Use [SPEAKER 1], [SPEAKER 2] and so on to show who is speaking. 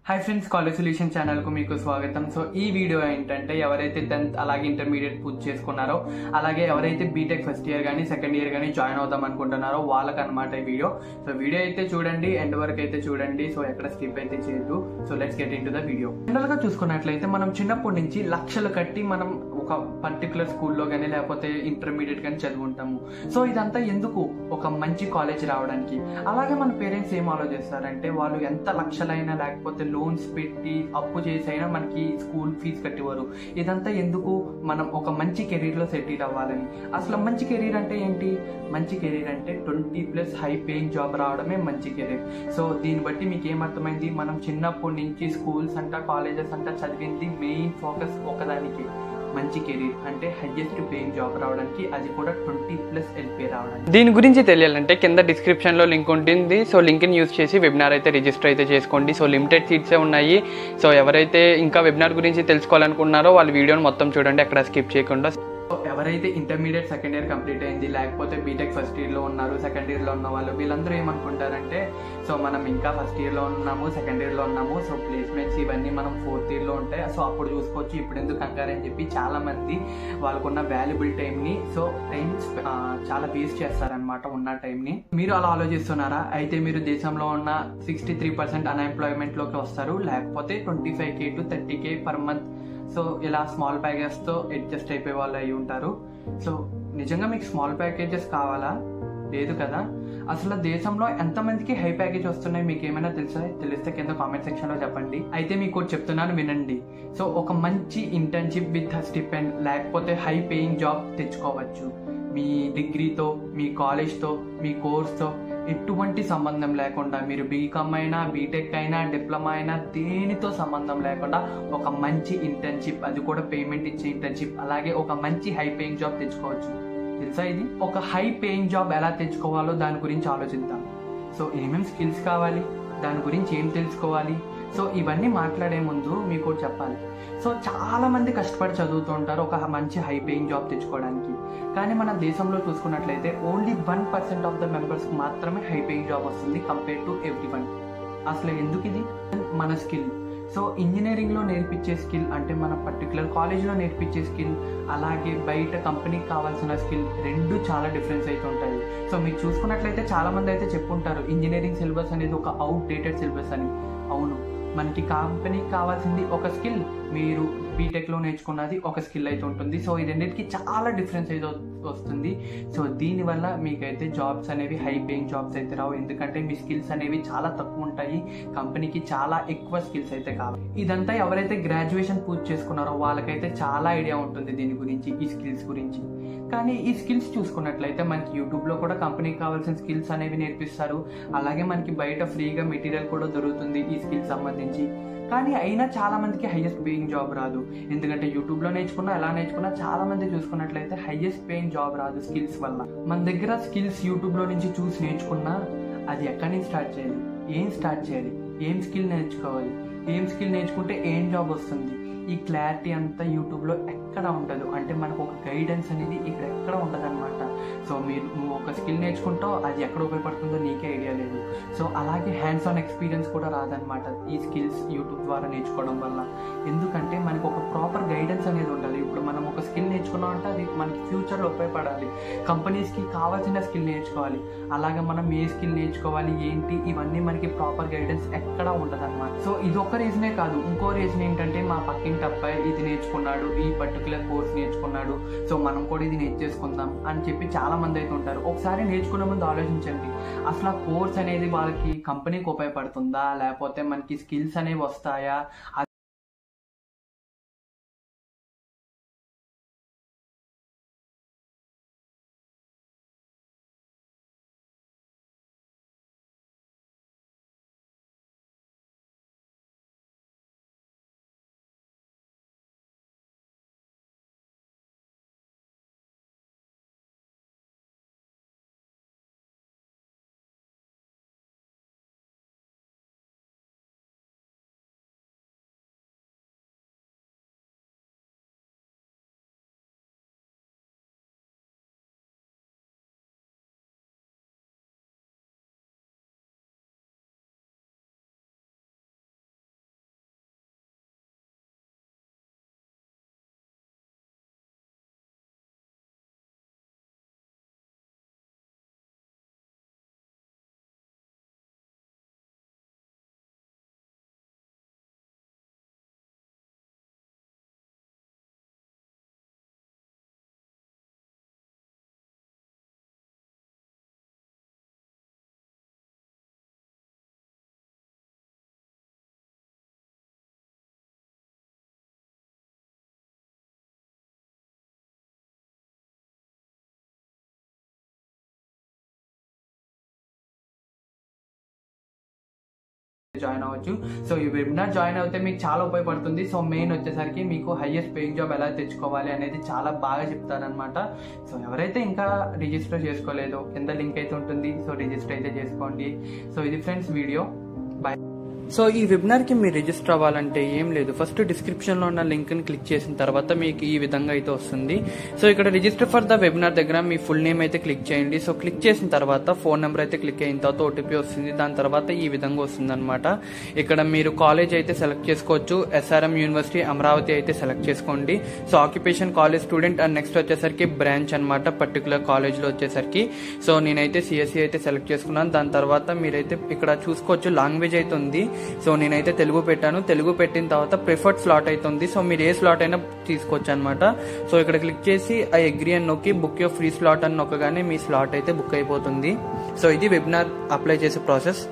[SPEAKER 1] hi friends college solution ఛానల్కు మీకు స్వాగతం సో ఈ వీడియో ఏంటంటే ఎవరైతే టెన్త్ అలాగే ఇంటర్మీడియట్ పూర్తి చేసుకున్నారో అలాగే ఎవరైతే బీటెక్ ఫస్ట్ ఇయర్ కానీ సెకండ్ ఇయర్ కానీ జాయిన్ అవుదాం అనుకుంటున్నారో వాళ్ళకి అనమాట ఈ వీడియో సో వీడియో అయితే చూడండి ఎండ్ వరకు అయితే చూడండి సో ఎక్కడ స్కిప్ అయితే చేయొద్దు so let's get in to the video general గా చూసుకున్నట్లయితే మనం చిన్నప్పటి నుంచి లక్షలు కట్టి మనం ఒక పర్టికులర్ స్కూల్లో కానీ లేకపోతే ఇంటర్మీడియట్ కానీ చదువుకుంటాము సో ఇదంతా ఎందుకు ఒక మంచి కాలేజ్ రావడానికి అలాగే మన పేరెంట్స్ ఏం ఆలోచిస్తారంటే వాళ్ళు ఎంత లక్షలైనా లేకపోతే లోన్స్ పెట్టి అప్పు చేసైనా మనకి స్కూల్ ఫీజు కట్టేవారు ఇదంతా ఎందుకు మనం ఒక మంచి కెరీర్లో సెటిల్ అవ్వాలని అసలు మంచి కెరీర్ అంటే ఏంటి మంచి కెరీర్ అంటే twenty plus high paying job రావడమే మంచి కెరీర్ సో దీన్ని బట్టి మీకు ఏమర్థమైంది మనం చిన్నప్పటి నుంచి స్కూల్స్ అంట కాలేజెస్ అంట చదివింది మెయిన్ ఫోకస్ ఒకదానికి మంచి కెరీర్ అంటే హైయెస్ట్ పేయింగ్ జాబ్ రావడానికి అది కూడా ట్వంటీ ప్లస్ ఎల్పీ రావడానికి దీని గురించి తెలియాలంటే కింద డిస్క్రిప్షన్ లో లింక్ ఉంటుంది సో లింక్ ని యూస్ చేసి వెబినార్ అయితే రిజిస్టర్ అయితే చేసుకోండి సో లిమిటెడ్ సీట్సే ఉన్నాయి సో ఎవరైతే ఇంకా వెబినార్ గురించి తెలుసుకోవాలనుకున్నారో వాళ్ళ వీడియోని మొత్తం చూడండి అక్కడ స్కిప్ చేయకుండా సో ఎవరైతే ఇంటర్మీడియట్ సెకండ్ ఇయర్ కంప్లీట్ అయింది లేకపోతే బీటెక్ ఫస్ట్ ఇయర్లో ఉన్నారు సెకండ్ ఇయర్లో ఉన్న వాళ్ళు వీళ్ళందరూ ఏమనుకుంటారంటే సో మనం ఇంకా ఫస్ట్ ఇయర్లో ఉన్నాము సెకండ్ ఇయర్లో ఉన్నాము సో ప్లేస్మెంట్స్ ఇవన్నీ మనం ఫోర్త్ ఇయర్లో ఉంటాయి సో అప్పుడు చూసుకోవచ్చు ఇప్పుడు ఎందుకు కంగారు అని చెప్పి చాలా మంది వాళ్ళకున్న వాల్యుబుల్ టైంని సో టైం చాలా వేస్ట్ చేస్తారనమాట ఉన్న టైంని మీరు అలా ఆలోచిస్తున్నారా అయితే మీరు దేశంలో ఉన్న సిక్స్టీ త్రీ పర్సెంట్ అన్ఎంప్లాయ్మెంట్లోకి వస్తారు లేకపోతే twenty five K to thirty K per month so ఇలా స్మాల్ ప్యాకేజెస్తో అడ్జస్ట్ అయిపోయే వాళ్ళు అయి ఉంటారు సో నిజంగా మీకు స్మాల్ ప్యాకేజెస్ కావాలా లేదు కదా అసలు దేశంలో ఎంతమందికి హై ప్యాకేజ్ వస్తున్నాయి మీకు ఏమైనా తెలుసా తెలిస్తే కింద కామెంట్ సెక్షన్లో చెప్పండి అయితే మీకు ఒకటి చెప్తున్నాను వినండి సో ఒక మంచి ఇంటర్న్షిప్ విత్ స్టిపెండ్ లేకపోతే హై పేయింగ్ జాబ్ తెచ్చుకోవచ్చు మీ డిగ్రీతో మీ కాలేజ్తో మీ కోర్స్తో ఎటువంటి సంబంధం లేకుండా మీరు బీకామ్ అయినా బీటెక్ అయినా డిప్లొమా అయినా దేనితో సంబంధం లేకుండా ఒక మంచి ఇంటర్న్షిప్ అది కూడా పేమెంట్ ఇచ్చే ఇంటర్న్షిప్ అలాగే ఒక మంచి హై పేయింగ్ జాబ్ తెచ్చుకోవచ్చు తెలుసా ఇది ఒక హై పేయింగ్ జాబ్ ఎలా తెచ్చుకోవాలో దాని గురించి ఆలోచిద్దాం సో ఏమేమి స్కిల్స్ కావాలి దాని గురించి ఏం తెలుసుకోవాలి సో ఇవన్నీ మాట్లాడే ముందు మీకు ఒకటి చెప్పాలి సో చాలా మంది కష్టపడి చదువుతూ ఉంటారు ఒక మంచి హై పేయింగ్ జాబ్ తెచ్చుకోవడానికి కానీ మన దేశంలో చూసుకున్నట్లయితే only one percent of the members మాత్రమే హై పేయింగ్ జాబ్ వస్తుంది కంపేర్ టు ఎవ్రీ వన్ అసలు ఎందుకు ఇది మన స్కిల్ సో ఇంజనీరింగ్లో నేర్పించే స్కిల్ అంటే మన పర్టికులర్ కాలేజ్లో నేర్పించే స్కిల్ అలాగే బయట కంపెనీకి కావాల్సిన స్కిల్ రెండు చాలా డిఫరెన్స్ అయితే ఉంటాయి సో మీరు చూసుకున్నట్లయితే చాలా మంది అయితే చెప్పుంటారు ఇంజనీరింగ్ సిలబస్ అనేది ఒక అవుట్ డేటెడ్ సిలబస్ అని అవును మనకి కంపెనీకి కావాల్సింది ఒక స్కిల్ మీరు బీటెక్లో నేర్చుకున్నది ఒక స్కిల్ అయితే ఉంటుంది సో ఈ రెండింటికి చాలా డిఫరెన్స్ అయితే వస్తుంది సో దీనివల్ల మీకైతే జాబ్స్ అనేవి హై పేయింగ్ జాబ్స్ అయితే రావు ఎందుకంటే మీ స్కిల్స్ అనేవి చాలా తక్కువ ఉంటాయి కంపెనీకి చాలా ఎక్కువ స్కిల్స్ అయితే కావాలి ఇదంతా ఎవరైతే గ్రాడ్యుయేషన్ పూర్తి చేసుకున్నారో వాళ్ళకైతే చాలా ఐడియా ఉంటుంది దీని గురించి ఈ స్కిల్స్ గురించి కానీ ఈ స్కిల్స్ చూసుకున్నట్లయితే మనకి యూట్యూబ్లో కూడా కంపెనీకి కావాల్సిన స్కిల్స్ అనేవి నేర్పిస్తారు అలాగే మనకి బయట ఫ్రీగా మెటీరియల్ కూడా దొరుకుతుంది ఈ స్కిల్స్ సంబంధించి కానీ అయినా చాలా మందికి హైయెస్ట్ పేయింగ్ జాబ్ రాదు ఎందుకంటే యూట్యూబ్లో నేర్చుకున్నా ఎలా నేర్చుకున్నా చాలా మంది చూసుకున్నట్లయితే హైయెస్ట్ పేయింగ్ జాబ్ రాదు స్కిల్స్ వల్ల మన దగ్గర స్కిల్స్ యూట్యూబ్లో నుంచి చూసి నేర్చుకున్నా అది ఎక్కడి నుంచి స్టార్ట్ చేయాలి ఏం స్టార్ట్ చేయాలి ఏం స్కిల్ నేర్చుకోవాలి ఏం స్కిల్ నేర్చుకుంటే ఏం జాబ్ వస్తుంది ఈ క్లారిటీ అంతా యూట్యూబ్లో ఎక్కడ ఉండదు అంటే మనకు ఒక గైడెన్స్ అనేది ఇక్కడ ఎక్కడ ఉండదు అనమాట సో మీరు నువ్వు ఒక స్కిల్ నేర్చుకుంటావు అది ఎక్కడ ఉపయోగపడుతుందో నీకే ఐడియా లేదు సో అలాగే హ్యాండ్స్ ఆన్ ఎక్స్పీరియన్స్ కూడా రాదనమాట ఈ స్కిల్స్ యూట్యూబ్ ద్వారా నేర్చుకోవడం వల్ల ఎందుకంటే మనకు ఒక ప్రాపర్ గైడెన్స్ అనేది ఉండాలి ఇప్పుడు మనం ఒక స్కిల్ నేర్చుకున్నాం అంటే అది మనకి ఫ్యూచర్లో ఉపయోగపడాలి కంపెనీస్కి కావాల్సిన స్కిల్ నేర్చుకోవాలి అలాగే మనం ఏ స్కిల్ నేర్చుకోవాలి ఏంటి ఇవన్నీ మనకి ప్రాపర్ గైడెన్స్ ఎక్కడ ఉండదు అనమాట సో ఇది ఒక రీజనే కాదు ఇంకో రీజన్ ఏంటంటే మా పక్కింటి అబ్బాయి ఇది నేర్చుకున్నాడు ఈ పర్టికులర్ కోర్స్ నేర్చుకున్నాడు సో మనం కూడా ఇది నేర్చేసుకుందాం అని చెప్పి చాలా మంది అయితే ఉంటారు ఒకసారి నేర్చుకునే ముందు ఆలోచించండి అసలు ఆ కోర్స్ అనేది వాళ్ళకి కంపెనీకి ఉపయోగపడుతుందా లేకపోతే మనకి స్కిల్స్ అనేవి వస్తాయా జాయిన్ అవ్వచ్చు సో ఈ వెబినార్ జాయిన్ అయితే మీకు చాలా ఉపయోగపడుతుంది సో మెయిన్ వచ్చేసరికి మీకు హైయెస్ట్ పేయింగ్ జాబ్ ఎలా తెచ్చుకోవాలి అనేది చాలా బాగా చెప్తారనమాట సో ఎవరైతే ఇంకా రిజిస్టర్ చేసుకోలేదో కింద లింక్ అయితే ఉంటుంది సో రిజిస్టర్ అయితే చేసుకోండి సో ఇది ఫ్రెండ్స్ వీడియో బాయ్ సో ఈ వెబినార్ కి మీరు రిజిస్టర్ అవ్వాలంటే ఏం లేదు ఫస్ట్ డిస్క్రిప్షన్ లో ఉన్న లింక్ ని క్లిక్ చేసిన తర్వాత మీకు ఈ విధంగా అయితే వస్తుంది సో ఇక్కడ రిజిస్టర్ ఫర్ ద వెబినార్ దగ్గర మీ ఫుల్ నేమ్ అయితే క్లిక్ చేయండి సో క్లిక్ చేసిన తర్వాత ఫోన్ నెంబర్ అయితే క్లిక్ అయిన తర్వాత ఓటీపీ వస్తుంది దాని తర్వాత ఈ విధంగా వస్తుంది అనమాట ఇక్కడ మీరు కాలేజ్ అయితే సెలెక్ట్ చేసుకోవచ్చు ఎస్ఆర్ఎం యూనివర్సిటీ అమరావతి అయితే సెలెక్ట్ చేసుకోండి so occupation college student and next వచ్చేసరికి బ్రాంచ్ అనమాట పర్టికులర్ కాలేజ్ లో వచ్చేసరికి సో నేనైతే సిఎస్సి అయితే సెలెక్ట్ చేసుకున్నాను దాని తర్వాత మీరైతే ఇక్కడ చూసుకోవచ్చు లాంగ్వేజ్ అయితే ఉంది సో నేనైతే తెలుగు పెట్టాను తెలుగు పెట్టిన తర్వాత ప్రిఫర్డ్ స్లాట్ అయితే ఉంది సో మీరు ఏ స్లాట్ అయినా తీసుకోవచ్చు అనమాట సో ఇక్కడ క్లిక్ చేసి ఆ అగ్రి అని నొక్కి బుక్ యో ఫ్రీ స్లాట్ అని నొక్కగానే మీ స్లాట్ అయితే బుక్ అయిపోతుంది సో ఇది వెబినార్ అప్లై చేసే ప్రాసెస్